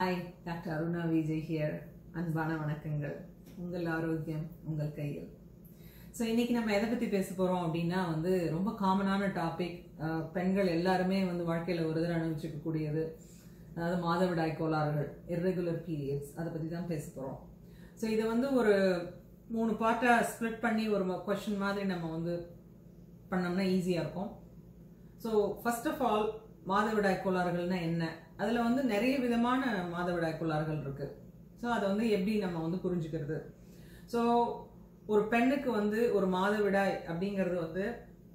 hi doctor Aruna Vijay here அன்பான வணக்கங்கள் உங்கள் ஆரோக்கியம் உங்கள் கையில் ஸோ இன்னைக்கு நம்ம எதை பற்றி பேச போகிறோம் அப்படின்னா வந்து ரொம்ப காமனான டாபிக் பெண்கள் எல்லாருமே வந்து வாழ்க்கையில் ஒரு தடவை அனுபவிச்சுக்கக்கூடியது அதாவது மாதவிடாய் கோளாறுகள் irregular periods அதை பற்றி தான் பேச போகிறோம் ஸோ இதை வந்து ஒரு மூணு பார்ட்டாக ஸ்ப்ளிட் பண்ணி ஒரு கொஷின் மாதிரி நம்ம வந்து பண்ணோம்னா ஈஸியாக இருக்கும் ஸோ ஃபர்ஸ்ட் ஆஃப் ஆல் மாதவிடாய் கோளாறுகள்னா என்ன அதில் வந்து நிறைய விதமான மாதவிடாய் கோளாறுகள் இருக்கு ஸோ அதை வந்து எப்படி நம்ம வந்து புரிஞ்சுக்கிறது ஸோ ஒரு பெண்ணுக்கு வந்து ஒரு மாதவிடாய் அப்படிங்கிறது வந்து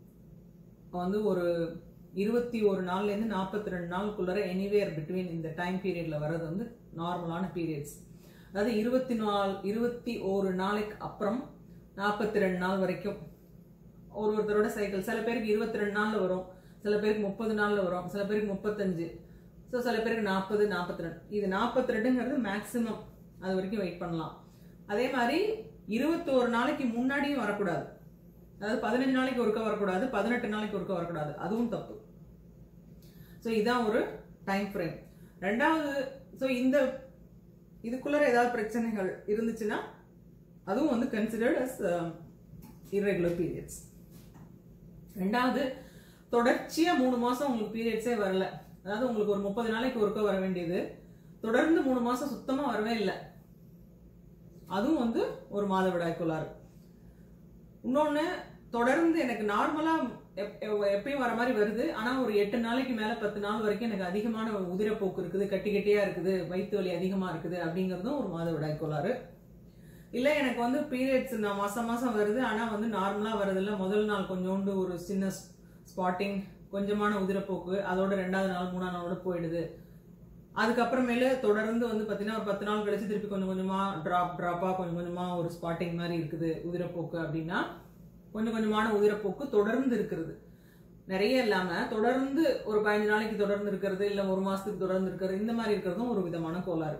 வந்து ஒரு இருபத்தி ஒரு நாள்லேருந்து நாற்பத்தி ரெண்டு நாளுக்குள்ளார எனிவேர் பிட்வீன் இந்த டைம் பீரியட்ல வர்றது வந்து நார்மலான பீரியட்ஸ் அதாவது இருபத்தி நாள் இருபத்தி ஒரு நாளைக்கு அப்புறம் நாற்பத்தி ரெண்டு நாள் வரைக்கும் ஒரு ஒருத்தரோட சைக்கிள் சில பேருக்கு இருபத்தி ரெண்டு நாள்ல வரும் சில பேருக்கு முப்பது நாள்ல வரும் சில பேருக்கு முப்பத்தஞ்சு ஸோ சில பேருக்கு நாற்பது நாற்பத்தி ரெண்டு இது நாற்பத்தி ரெண்டுங்கிறது மேக்சிமம் அது வரைக்கும் வெயிட் பண்ணலாம் அதே மாதிரி இருபத்தோரு நாளைக்கு முன்னாடியும் வரக்கூடாது அதாவது பதினஞ்சு நாளைக்கு ஒருக்க வரக்கூடாது பதினெட்டு நாளைக்கு ஒருக்க வரக்கூடாது அதுவும் தப்பு ஸோ இதான் ஒரு டைம் ஃப்ரேம் ரெண்டாவது ஸோ இந்த இதுக்குள்ள ஏதாவது பிரச்சனைகள் இருந்துச்சுன்னா அதுவும் வந்து கன்சிடர்ட் அஸ் irregular பீரியட்ஸ் ரெண்டாவது தொடர்ச்சியா மூணு மாசம் உங்களுக்கு பீரியட்ஸே வரல அதாவது உங்களுக்கு ஒரு முப்பது நாளைக்கு ஒருக்க வர வேண்டியது தொடர்ந்து மூணு மாசம் சுத்தமா வரவே இல்லை அதுவும் வந்து ஒரு மாதவிடாய் கோளாறு இன்னொன்னு தொடர்ந்து எனக்கு நார்மலா எப்- எப்- எப்பயும் வர மாதிரி வருது ஆனா ஒரு எட்டு நாளைக்கு மேல பத்து நாள் வரைக்கும் எனக்கு அதிகமான உதிரப்போக்கு இருக்குது கட்டி கட்டியா இருக்குது வயிற்று வலி அதிகமா இருக்குது அப்படிங்கறதும் ஒரு மாதவிடாய் கோளாறு இல்ல எனக்கு வந்து பீரியட்ஸ் நான் மாசம் மாசம் வருது ஆனா வந்து நார்மலா வரதில்ல முதல் நாள் கொஞ்சோண்டு ஒரு சின்ன ஸ்பாட்டிங் கொஞ்சமான உதிரப்போக்கு அதோட ரெண்டாவது நாள் மூணாவது நாளோட போயிடுது அதுக்கப்புறமேல தொடர்ந்து வந்து பாத்தீங்கன்னா ஒரு பத்து நாள் கழிச்சு திருப்பி கொஞ்சம் கொஞ்சமா டிராப் டிராப்பா கொஞ்சம் கொஞ்சமா ஒரு ஸ்பாட்டிங் மாதிரி இருக்குது உதிரப்போக்கு அப்படின்னா கொஞ்சம் கொஞ்சமான உதிரப்போக்கு தொடர்ந்து இருக்கிறது நிறைய இல்லாம தொடர்ந்து ஒரு பதினஞ்சு நாளைக்கு தொடர்ந்து இருக்கிறது இல்ல ஒரு மாசத்துக்கு தொடர்ந்து இருக்கிறது இந்த மாதிரி இருக்கிறதும் ஒரு விதமான கோளாறு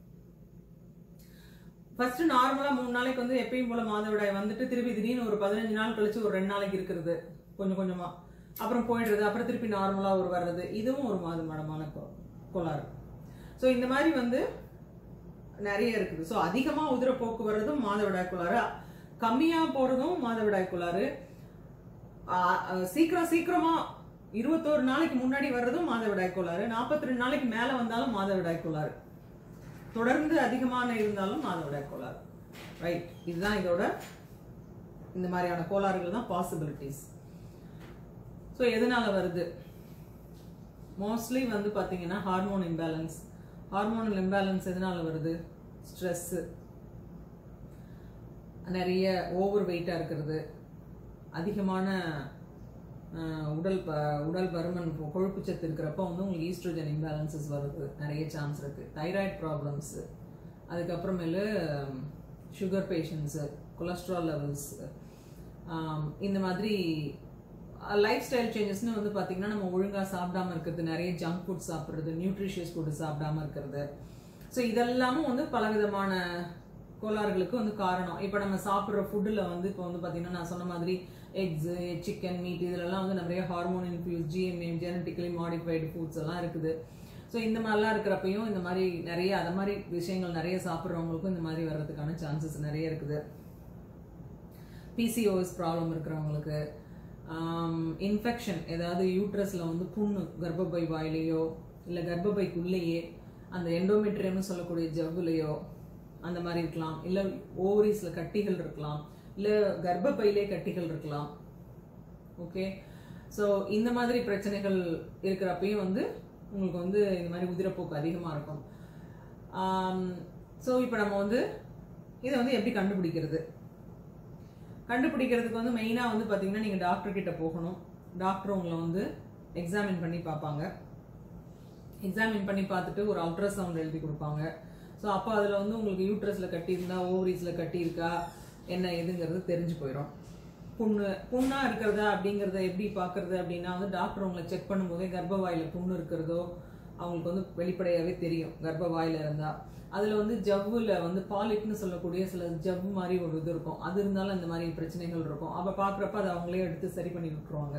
ஃபர்ஸ்ட் நார்மலா மூணு நாளைக்கு வந்து எப்பயும் போல மாதவிடாய் வந்துட்டு திருப்பி திடீர்னு ஒரு பதினஞ்சு நாள் கழிச்சு ஒரு ரெண்டு நாளைக்கு இருக்கிறது கொஞ்சம் கொஞ்சமா அப்புறம் போயிடுறது அப்புறம் திருப்பி நார்மலா ஒரு வர்றது இதுவும் ஒரு மாதமான கோ- கோளாறு ஸோ இந்த மாதிரி வந்து நிறைய இருக்குது ஸோ அதிகமா உதிரப்போக்கு வர்றதும் மாதவிடாய் கோளாறு கம்மியா போறதும் மாதவிடாய் கோளாறு ஆ, ஆ, சீக்கிரம் சீக்கிரமா இருபத்தோரு நாளைக்கு முன்னாடி வர்றதும் மாதவிடாய் கோளாறு நாற்பத்தி ரெண்டு நாளைக்கு மேல வந்தாலும் மாதவிடாய் கோளாறு தொடர்ந்து அதிகமான இருந்தாலும் மாதவிடாய் கோளாறு ரைட் இதுதான் இதோட இந்த மாதிரியான கோளாறுகள் தான் பாசிபிலிட்டிஸ் ஸோ எதனால வருது மோஸ்ட்லி வந்து பாத்தீங்கன்னா ஹார்மோன் இம்பேலன்ஸ் ஹார்மோனல் இம்பேலன்ஸ் எதனால வருது ஸ்ட்ரெஸ்ஸு நிறைய ஓவர் வெயிட்டாக இருக்கிறது அதிகமான ஆஹ், உடல் ப உடல் பருமன் கொ- கொழுப்புச்சத்து இருக்கிறப்ப வந்து உங்களுக்கு ஈஸ்ட்ரோஜன் இம்பேலன்சஸ் வருது நிறைய சான்ஸ் இருக்கு தைராய்டு ப்ராப்ளம்ஸு அதுக்கப்புறமேலு சுகர் பேஷண்ட்ஸு கொலஸ்ட்ரால் லெவல்ஸ் இந்த மாதிரி லைஃப் ஸ்டைல் சேஞ்சஸ்னு வந்து பார்த்தீங்கன்னா நம்ம ஒழுங்காக சாப்பிடாம இருக்கிறது நிறைய ஜங்க் ஃபுட் சாப்பிட்றது நியூட்ரிஷியஸ் ஃபுட் சாப்பிடாம இருக்கிறது ஸோ இதெல்லாமும் வந்து பலவிதமான கோளாறுகளுக்கு வந்து காரணம் இப்போ நம்ம சாப்பிட்ற ஃபுட்டில் வந்து இப்போ வந்து பார்த்தீங்கன்னா நான் சொன்ன மாதிரி எக்ஸ் சிக்கன் மீட் இதுலலாம் வந்து நிறைய hormone infused GMA genetically modified foods எல்லாம் இருக்குது ஸோ இந்த மாதிரிலாம் இருக்கிறப்பையும் இந்த மாதிரி நிறைய அந்த மாதிரி விஷயங்கள் நிறைய சாப்பிட்றவங்களுக்கும் இந்த மாதிரி வர்றதுக்கான சான்சஸ் நிறைய இருக்குது பிசிஓஎஸ் ப்ராப்ளம் இருக்கிறவங்களுக்கு இன்ஃபெக்ஷன் ஏதாவது யூட்ரஸில் வந்து புண்ணு கர்ப்பப்பை வாயிலையோ இல்லை கர்ப்பப்பைக்குள்ளேயே அந்த எண்டோமெட்ரியம்னு சொல்லக்கூடிய ஜவ்வுலையோ அந்த மாதிரி இருக்கலாம் இல்லை ஓவரிஸில் கட்டிகள் இருக்கலாம் இல்லை கர்ப்பப்பையிலே கட்டிகள் இருக்கலாம் ஓகே ஸோ இந்த மாதிரி பிரச்சனைகள் இருக்கிறப்பையும் வந்து உங்களுக்கு வந்து இந்த மாதிரி உதிரப்போக்கு அதிகமாக இருக்கும் ஸோ இப்போ நம்ம வந்து இதை வந்து எப்படி கண்டுபிடிக்கிறது கண்டுபிடிக்கிறதுக்கு வந்து மெயினாக வந்து பார்த்தீங்கன்னா நீங்கள் டாக்டர் கிட்ட போகணும் டாக்டர் உங்களை வந்து எக்ஸாமின் பண்ணி பார்ப்பாங்க எக்ஸாமின் பண்ணி பார்த்துட்டு ஒரு அல்ட்ராசவுண்ட் எழுதி கொடுப்பாங்க ஸோ அப்போ அதில் வந்து உங்களுக்கு யூட்ரஸில் கட்டியிருந்தா ஓவரிஸில் கட்டியிருக்கா என்ன ஏதுங்கிறது தெரிஞ்சு போயிடும் புண்ணு புண்ணா இருக்கிறதா அப்படிங்கிறத எப்படி பார்க்கறது அப்படின்னா வந்து டாக்டர் உங்களை செக் பண்ணும்போதே கர்ப்பவாயில புண்ணு இருக்கிறதோ அவங்களுக்கு வந்து வெளிப்படையாகவே தெரியும் கர்ப்பவாயில இருந்தா அதில் வந்து ஜவ்வுல வந்து பாலிப்னு சொல்லக்கூடிய சில ஜவ்வு மாதிரி ஒரு இது இருக்கும் அது இருந்தாலும் இந்த மாதிரி பிரச்சனைகள் இருக்கும் அப்போ பார்க்குறப்ப அதை அவங்களே எடுத்து சரி பண்ணி விட்டுருவாங்க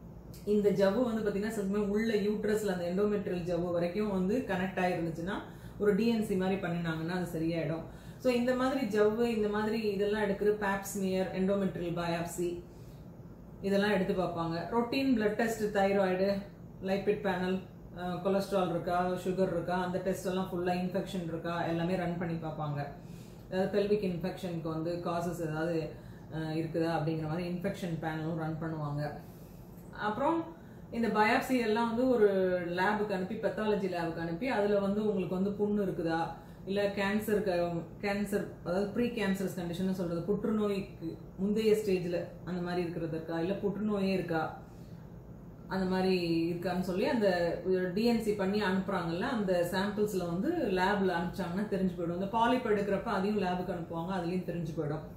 இந்த ஜவ்வு வந்து பார்த்தீங்கன்னா சில சமயம் உள்ள யூட்ரஸ்ல அந்த எண்டோமெட்ரியல் ஜவ்வு வரைக்கும் வந்து கனெக்ட் ஆயிருந்துச்சுன்னா ஒரு டிஎன்சி மாதிரி பண்ணினாங்கன்னா அது சரியாயிடும் ஸோ இந்த மாதிரி ஜவ்வு இந்த மாதிரி இதெல்லாம் எடுக்கிற பேப்ஸ்மியர் எண்டோமெட்ரியல் பயாப்சி இதெல்லாம் எடுத்து பார்ப்பாங்க routine blood test thyroid lipid panel cholesterol இருக்கா சுகர் இருக்கா அந்த டெஸ்ட் எல்லாம் ஃபுல்லாக இன்ஃபெக்ஷன் இருக்கா எல்லாமே ரன் பண்ணி பார்ப்பாங்க அதாவது பெல்விக் இன்ஃபெக்ஷனுக்கு வந்து காசஸ் ஏதாவது அஹ், இருக்குதா அப்படிங்கிற மாதிரி இன்ஃபெக்ஷன் பேனலும் ரன் பண்ணுவாங்க அப்புறம் இந்த பயாப்சி எல்லாம் வந்து ஒரு லேபுக்கு அனுப்பி பெத்தாலஜி லேபுக்கு அனுப்பி அதில் வந்து உங்களுக்கு வந்து புண்ணு இருக்குதா இல்லை கேன்சருக்கு கேன்சர் அதாவது ப்ரீ கேன்சர்ஸ் கண்டிஷன் சொல்றது புற்றுநோய்க்கு முந்தைய ஸ்டேஜில் அந்த மாதிரி இருக்கிறது இருக்கா இல்லை புற்றுநோயே இருக்கா அந்த மாதிரி இருக்கான்னு சொல்லி அந்த டிஎன்சி பண்ணி அனுப்புறாங்கல்ல அந்த சாம்பிள்ஸ்ல வந்து லேப்ல அனுப்பிச்சாங்கன்னா தெரிஞ்சு போயிடும் இந்த பாலிப் எடுக்கிறப்ப அதையும் லேபுக்கு அனுப்புவாங்க அதுலயும் தெரிஞ்சு போயிடும்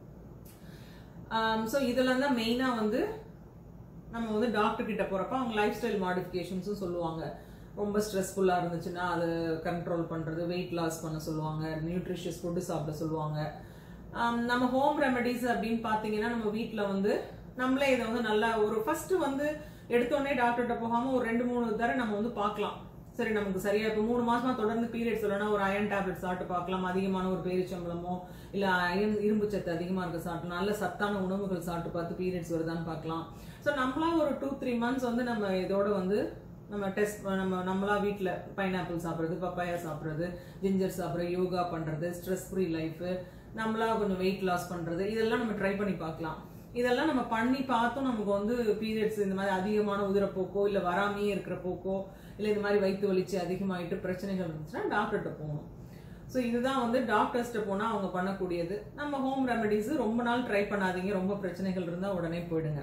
ஸோ இதெல்லாம் தான் மெயினாக வந்து நம்ம வந்து டாக்டர் கிட்ட போறப்ப அவங்க லைஃப் ஸ்டைல் மாடிஃபிகேஷன்ஸும் சொல்லுவாங்க ரொம்ப ஸ்ட்ரெஸ்ஃபுல்லாக இருந்துச்சுன்னா அதை கண்ட்ரோல் பண்ணுறது வெயிட் லாஸ் பண்ண சொல்லுவாங்க நியூட்ரிஷியஸ் ஃபுட்டு சாப்பிட சொல்லுவாங்க ஆம், நம்ம ஹோம் ரெமெடிஸ் அப்படின்னு பார்த்தீங்கன்னா நம்ம வீட்டில் வந்து நம்மளே இதை வந்து நல்லா ஒரு ஃபர்ஸ்ட் வந்து எடுத்தோடனே டாக்டர்கிட்ட போகாம ஒரு ரெண்டு மூணு தடவை நம்ம வந்து பார்க்கலாம் சரி நமக்கு சரியா இப்போ மூணு மாசமா தொடர்ந்து பீரியட்ஸ் இல்லைன்னா ஒரு அயன் டேப்லெட் சாப்பிட்டு பார்க்கலாம் அதிகமான ஒரு பேரிச்சம்பளமோ இல்ல அயன் இரும்பு சத்து அதிகமா இருக்க சாப்பிட்டு நல்ல சத்தான உணவுகள் சாப்பிட்டு பார்த்து பீரியட்ஸ் வருதான்னு பார்க்கலாம் ஸோ நம்மளா ஒரு டூ த்ரீ மந்த்ஸ் வந்து நம்ம இதோட வந்து நம்ம டெஸ்ட் நம்ம நம்மளா வீட்டில் பைனாப்பிள் சாப்பிட்றது பப்பாயா சாப்பிட்றது ஜிஞ்சர் சாப்பிட்றது யோகா பண்ணுறது ஸ்ட்ரெஸ் ஃப்ரீ லைஃபு நம்மளா கொஞ்சம் வெயிட் லாஸ் பண்ணுறது இதெல்லாம் நம்ம ட்ரை பண்ணி பார்க்கலாம் இதெல்லாம் நம்ம பண்ணி பார்த்தும் நமக்கு வந்து பீரியட்ஸ் இந்த மாதிரி அதிகமான உதிரப்போக்கோ இல்லை வராமையே இருக்கிற போக்கோ இல்லை இந்த மாதிரி வயிற்று வலிச்சு அதிகமாயிட்டு பிரச்சனைகள் இருந்துச்சுன்னா டாக்டர்கிட்ட போகணும் ஸோ இதுதான் வந்து டாக்டர்ஸ்ட்ட போனால் அவங்க பண்ணக்கூடியது நம்ம ஹோம் ரெமெடிஸ் ரொம்ப நாள் ட்ரை பண்ணாதீங்க ரொம்ப பிரச்சனைகள் இருந்தால் உடனே போயிடுங்க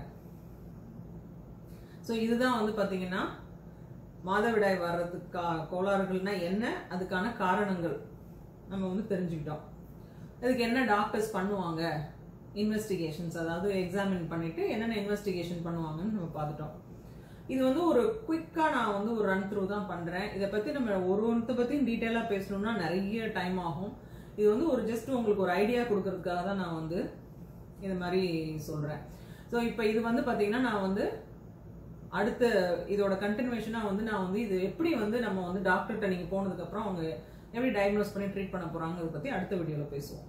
ஸோ இதுதான் வந்து பார்த்தீங்கன்னா மாதவிடாய் வர்றதுக்கு கா- கோளாறுகள்னா என்ன அதுக்கான காரணங்கள் நம்ம வந்து தெரிஞ்சுக்கிட்டோம் இதுக்கு என்ன டாக்டர்ஸ் பண்ணுவாங்க இன்வெஸ்டிகேஷன்ஸ் அதாவது எக்ஸாமின் பண்ணிட்டு என்னென்ன இன்வெஸ்டிகேஷன் பண்ணுவாங்கன்னு நம்ம பார்த்துட்டோம் இது வந்து ஒரு குயிக்கா நான் வந்து ஒரு ரன் த்ரூ தான் பண்றேன் இதை பத்தி நம்ம ஒரு ஒருத்த பத்தியும் டீட்டெயிலா பேசணும்னா நிறைய டைம் ஆகும் இது வந்து ஒரு ஜஸ்ட் உங்களுக்கு ஒரு ஐடியா கொடுக்கறதுக்காக தான் நான் வந்து இது மாதிரி சொல்றேன் ஸோ இப்போ இது வந்து பாத்தீங்கன்னா நான் வந்து அடுத்த இதோட கண்டினியூஷனாக வந்து நான் வந்து இது எப்படி வந்து நம்ம வந்து டாக்டர்கிட்ட நீங்கள் போனதுக்கப்புறம் அவங்க எப்படி டயக்னோஸ் பண்ணி ட்ரீட் பண்ண போகிறாங்கிறத பற்றி அடுத்த வீடியோவில் பேசுவோம்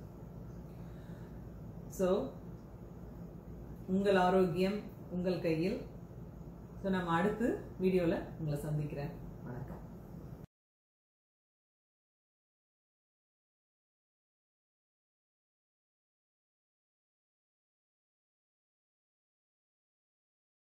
ஸோ உங்கள் ஆரோக்கியம் உங்கள் கையில் ஸோ நம்ம அடுத்து வீடியோவில் உங்களை சந்திக்கிறேன் வணக்கம்